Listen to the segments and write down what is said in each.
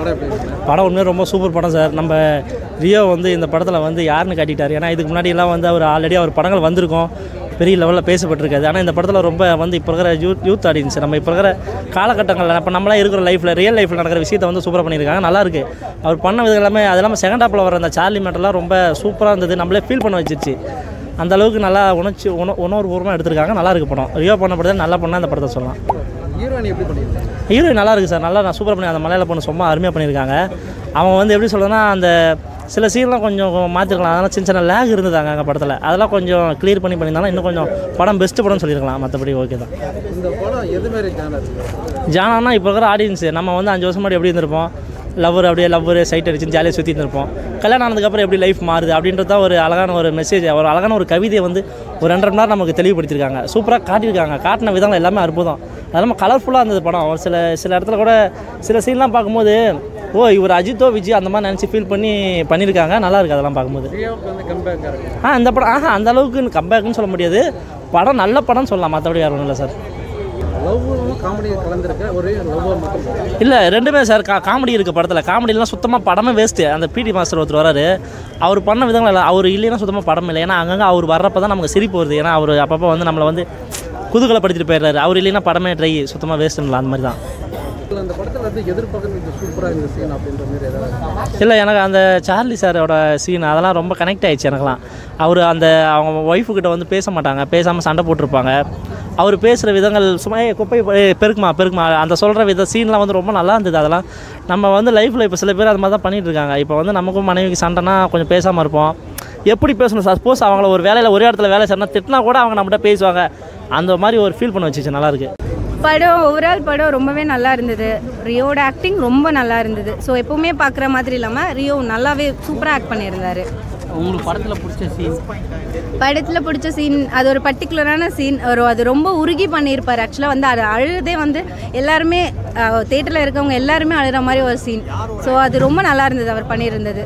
படம் எப்படி இருக்கு படம் உண்மையாக ரொம்ப சூப்பர் படம் சார் நம்ம ரியோ வந்து இந்த படத்தில் வந்து யாருன்னு காட்டிட்டார் ஏன்னா இதுக்கு முன்னாடியெல்லாம் வந்து அவர் ஆல்ரெடி அவர் படங்கள் வந்திருக்கும் பெரிய லெவலில் பேசப்பட்டிருக்காது ஆனால் இந்த படத்தில் ரொம்ப வந்து இப்போ இருக்கிற யூத் யூத் ஆடியன்ஸ் நம்ம இப்போ இருக்கிற காலகட்டங்களில் இப்போ நம்மளாம் இருக்கிற லைஃப்பில் ரியல் லைஃப்பில் நடக்கிற விஷயத்தை வந்து சூப்பராக பண்ணியிருக்காங்க நல்லா இருக்கு அவர் பண்ண விதம் எல்லாமே அது இல்லாமல் செகண்ட் ஹாப்பில் வர அந்த சார்லி மேட்டர்லாம் ரொம்ப சூப்பராக இருந்தது நம்மளே ஃபீல் பண்ண வச்சிருச்சு அந்த அளவுக்கு நல்லா உணர்ச்சி உண உணர்வுபூர்வமாக எடுத்திருக்காங்க நல்லா இருக்கு படம் ரியோ பண்ண படத்தை நல்லா பண்ணால் இந்த படத்தை சொல்லலாம் ஹீரோயின் எப்படி பண்ணியிருக்காங்க ஹீரோயின் நல்லா இருக்குது சார் நல்லா நான் சூப்பராக பண்ணி அந்த மலையாள பொண்ணு சும்மா அருமையாக பண்ணியிருக்காங்க அவங்க வந்து எப்படி சொல்கிறதுனா அந்த சில சீன்லாம் கொஞ்சம் மாற்றிருக்கலாம் அதெல்லாம் சின்ன சின்ன லேக் இருந்ததாங்க அங்கே படத்தில் அதெல்லாம் கொஞ்சம் க்ளியர் பண்ணி பண்ணியிருந்தாலும் இன்னும் கொஞ்சம் படம் பெஸ்ட்டு படம்னு சொல்லியிருக்கலாம் மற்றபடி ஓகே தான் இந்த படம் எது மாதிரி ஜானர் ஜானானா இப்போ இருக்கிற ஆடியன்ஸு நம்ம வந்து அஞ்சு வருஷம் முன்னாடி எப்படி இருந்திருப்போம் லவ்வர் அப்படியே லவ்வர் சைட் அடிச்சு ஜாலியாக சுற்றி இருந்திருப்போம் கல்யாணம் ஆனதுக்கப்புறம் எப்படி லைஃப் மாறுது அப்படின்றது தான் ஒரு அழகான ஒரு மெசேஜ் ஒரு அழகான ஒரு கவிதையை வந்து ஒரு ரெண்டரை மணி நேரம் நமக்கு தெளிவுபடுத்தியிருக்காங்க சூப்பராக காட்டியிருக்காங்க காட்டின விதம் எல்லாமே அற்புதம் அது இல்லாமல் கலர்ஃபுல்லாக இருந்தது படம் ஒரு சில சில இடத்துல கூட சில சீன்லாம் பார்க்கும்போது ஓ இவர் அஜித்தோ விஜய் அந்த மாதிரி நினச்சி ஃபீல் பண்ணி பண்ணியிருக்காங்க நல்லா இருக்கு அதெல்லாம் பார்க்கும்போது ரியாவுக்கு வந்து கம்பேக்காக இருக்கு ஆ இந்த படம் ஆஹா அந்த அளவுக்கு கம்பேக்னு சொல்ல முடியாது படம் நல்ல படம்னு சொல்லலாம் மற்றபடி யாரும் இல்லை சார் லவ்வும் காமெடி கலந்துருக்க ஒரே லவ்வாக மட்டும் இல்லை ரெண்டுமே சார் கா காமெடி இருக்குது படத்தில் காமெடிலாம் சுத்தமாக படமே வேஸ்ட்டு அந்த பிடி மாஸ்டர் ஒருத்தர் வராரு அவர் பண்ண விதங்கள் இல்லை அவர் இல்லைன்னா சுத்தமாக படம் இல்லை ஏன்னா அங்கங்கே அவர் வர்றப்ப தான் நமக்கு சிரிப்பு வருது ஏன்னா அவர் அப்பப்போ வந்து நம்மளை வந்து குதூகலப்படுத்திட்டு போயிடுறாரு அவர் இல்லைன்னா படமே ட்ரை சுத்தமாக வேஸ்ட்டுங்களா அந்த மாதிரி தான் அந்த படத்தில் வந்து எதிர்பார்க்கறது இது சூப்பராக இந்த சீன் அப்படின்ற மாதிரி ஏதாவது இல்லை எனக்கு அந்த சார்லி சாரோட சீன் அதெல்லாம் ரொம்ப கனெக்ட் ஆயிடுச்சு எனக்குலாம் அவர் அந்த அவங்க ஒய்ஃபுக்கிட்ட வந்து பேச மாட்டாங்க பேசாமல் சண்டை போட்டிருப்பாங்க அவர் பேசுகிற விதங்கள் சும்மா "ஏய், குப்பை ஏய், பெருக்குமா பெருக்குமா அந்த சொல்கிற வித சீன்லாம் வந்து ரொம்ப நல்லா இருந்தது அதெல்லாம் நம்ம வந்து லைஃப்பில் இப்போ சில பேர் அது மாதிரி தான் பண்ணிட்டு இருக்காங்க இப்போ வந்து நமக்கும் மனைவிக்கு சண்டைனா கொஞ்சம் பேசாமல் இருப்போம் எப்படி பேசணும் சப்போஸ் அவங்கள ஒரு வேலையில் ஒரே இடத்துல வேலை செய்யணும் திட்டினா கூட அவங்க நம்மகிட்ட பேசுவாங்க அந்த மாதிரி ஒரு ஃபீல் பண்ண வச்சுச்சு நல்லா இருக்கு படம் ஓவரால் படம் ரொம்பவே நல்லா இருந்தது ரியோட ஆக்டிங் ரொம்ப நல்லா இருந்தது ஸோ எப்பவுமே பார்க்குற மாதிரி இல்லாமல் ரியோ நல்லாவே சூப்பராக ஆக்ட் பண்ணியிருந்தாரு உங்களுக்கு படத்தில் பிடிச்ச சீன் படத்தில் பிடிச்ச சீன் அது ஒரு பர்டிகுலரான சீன் ஒரு அது ரொம்ப உருகி பண்ணியிருப்பார் ஆக்சுவலாக வந்து அது அழுதே வந்து எல்லாருமே தேட்டரில் இருக்கவங்க எல்லாருமே அழுகிற மாதிரி ஒரு சீன் ஸோ அது ரொம்ப நல்லா இருந்தது அவர் பண்ணியிருந்தது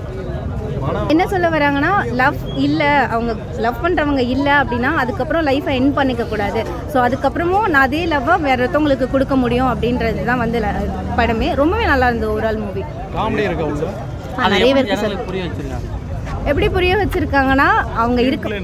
என்ன சொல்ல வராங்கன்னா லவ் இல்லை அவங்க லவ் பண்ணுறவங்க இல்லை அப்படின்னா அதுக்கப்புறம் லைஃப்பை என் பண்ணிக்க கூடாது ஸோ அதுக்கப்புறமும் நான் அதே லவ்வை வேற ஒருத்தவங்களுக்கு கொடுக்க முடியும் அப்படின்றது தான் வந்து ல- படமே ரொம்பவே நல்லா இருந்தது ஓவரால் மூவி காமெடி இருக்க உள்ள நிறைய பேருக்கு சொல்லு புரிய வச்சிருக்காங்க எப்படி புரிய வச்சிருக்காங்கன்னா அவங்க இருக்க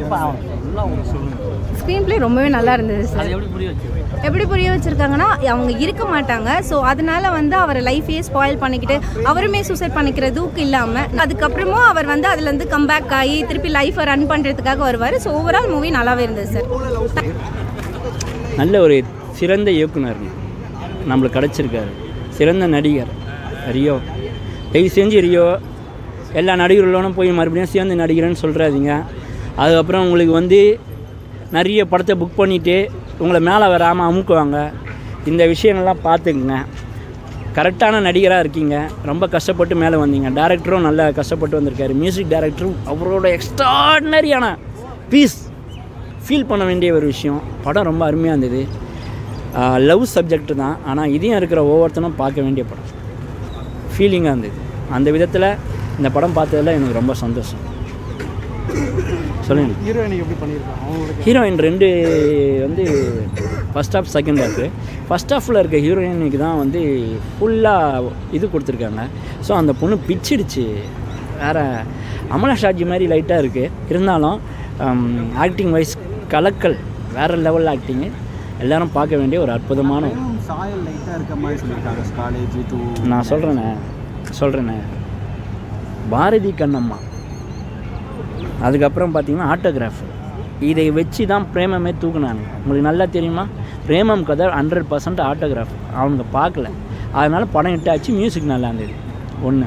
ஸ்க்ரீன் ப்ளே ரொம்பவே நல்லா இருந்தது சார் எப்படி புரிய வச்சிருக்காங்க எப்படி புரிய வச்சிருக்காங்கன்னா அவங்க இருக்க மாட்டாங்க ஸோ அதனால வந்து அவர் லைஃபையே ஸ்பாயில் பண்ணிக்கிட்டு அவருமே சூசைட் பண்ணிக்கிறதுக்கு இல்லாமல் அதுக்கப்புறமும் அவர் வந்து அதுலேருந்து கம்பேக் ஆகி திருப்பி லைஃப்பை ரன் பண்ணுறதுக்காக வருவார் ஸோ ஓவரால் மூவி நல்லாவே இருந்தது சார் நல்ல ஒரு சிறந்த இயக்குனர் நம்மளுக்கு கிடச்சிருக்காரு சிறந்த நடிகர் ரியோ தயவு செஞ்சு ரியோ எல்லா நடிகர்களோடும் போய் மறுபடியும் சேர்ந்து நடிக்கிறேன்னு சொல்கிறாதீங்க அதுக்கப்புறம் உங்களுக்கு வந்து நிறைய படத்தை புக் பண்ணிவிட்டு உங்களை மேலே வராமல் அமுக்குவாங்க இந்த விஷயங்கள்லாம் பார்த்துக்குங்க கரெக்டான நடிகராக இருக்கீங்க ரொம்ப கஷ்டப்பட்டு மேலே வந்தீங்க டேரக்டரும் நல்லா கஷ்டப்பட்டு வந்திருக்காரு மியூசிக் டைரக்டரும் அவரோட எக்ஸ்ட்ராடினரியான பீஸ் ஃபீல் பண்ண வேண்டிய ஒரு விஷயம் படம் ரொம்ப அருமையாக இருந்தது லவ் சப்ஜெக்ட் தான் ஆனால் இதையும் இருக்கிற ஒவ்வொருத்தனும் பார்க்க வேண்டிய படம் ஃபீலிங்காக இருந்தது அந்த விதத்தில் இந்த படம் பார்த்ததில் எனக்கு ரொம்ப சந்தோஷம் சொல்லுங்கள் ஹீரோயினுக்கு எப்படி பண்ணியிருக்காங்க அவங்களுக்கு ஹீரோயின் ரெண்டு வந்து first half second half first ஹாஃபில் இருக்க ஹீரோயினுக்கு தான் வந்து ஃபுல்லாக இது கொடுத்துருக்காங்க ஸோ அந்த பொண்ணு பிச்சிடுச்சு வேறு அமலா ஷாஜி மாதிரி லைட்டாக இருக்குது இருந்தாலும் ஆக்டிங் வைஸ் கலக்கல் வேறு லெவலில் ஆக்டிங்கு எல்லாரும் பார்க்க வேண்டிய ஒரு அற்புதமான சாயல் லைட்டாக இருக்க மாதிரி சொல்லியிருக்காங்க காலேஜ் டூ நான் சொல்கிறேனே சொல்கிறேனே பாரதி கண்ணம்மா அதுக்கப்புறம் பார்த்தீங்கன்னா ஆட்டோகிராஃப் இதை வச்சு தான் பிரேமமே தூக்குனாங்க உங்களுக்கு நல்லா தெரியுமா பிரேமம் கதை ஹண்ட்ரட் பர்சன்ட் ஆட்டோகிராஃப் அவங்க பார்க்கல அதனால் படம் இட்டாச்சு மியூசிக் நல்லா இருந்தது ஒன்று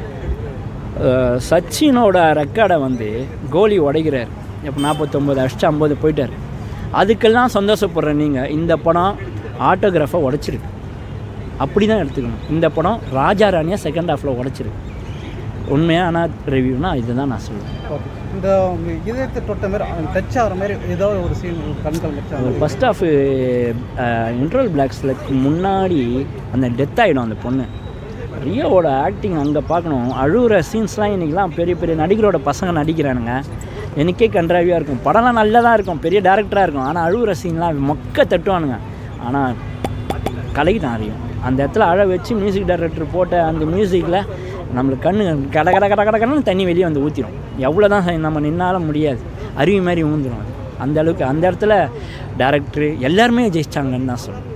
சச்சினோட ரெக்கார்டை வந்து கோலி உடைக்கிறார் இப்போ நாற்பத்தொம்போது அடிச்சு ஐம்பது போயிட்டார் அதுக்கெல்லாம் சந்தோஷப்படுற நீங்கள் இந்த படம் ஆட்டோகிராஃபை உடைச்சிருக்கு அப்படி தான் எடுத்துக்கணும் இந்த படம் ராஜா ராணியாக செகண்ட் ஹாஃபில் உடைச்சிருக்கு உண்மையான ரிவ்யூனா இதுதான் நான் சொல்லுவேன் ஓகே இந்த இதயத்தை தொட்ட மாதிரி டச் ஆகிற மாதிரி ஏதோ ஒரு சீன் கண்கள் வச்சா ஒரு ஃபஸ்ட் ஆஃப் இன்ட்ரோல் பிளாக்ஸில் முன்னாடி அந்த டெத் ஆகிடும் அந்த பொண்ணு ரியோவோட ஆக்டிங் அங்கே பார்க்கணும் அழுகிற சீன்ஸ்லாம் இன்றைக்கெலாம் பெரிய பெரிய நடிகரோட பசங்க நடிக்கிறானுங்க எனக்கே கன்றாவியாக இருக்கும் படம்லாம் நல்லதாக இருக்கும் பெரிய டேரக்டராக இருக்கும் ஆனால் அழுகிற சீன்லாம் மொக்க தட்டுவானுங்க ஆனால் கலைதான் அறியும் அந்த இடத்துல அழ வச்சு மியூசிக் டைரக்டர் போட்ட அந்த மியூசிக்கில் நம்மளுக்கு கண்ணு கட கட கட கட கடன்னு தண்ணி வெளியே வந்து ஊற்றிடும் எவ்வளோ தான் நம்ம நின்னாலும் முடியாது அருவி மாதிரி ஊந்துடும் அது அந்த அளவுக்கு அந்த இடத்துல டேரக்டரு எல்லாருமே ஜெயிச்சிட்டாங்கன்னு தான் சொல்லணும்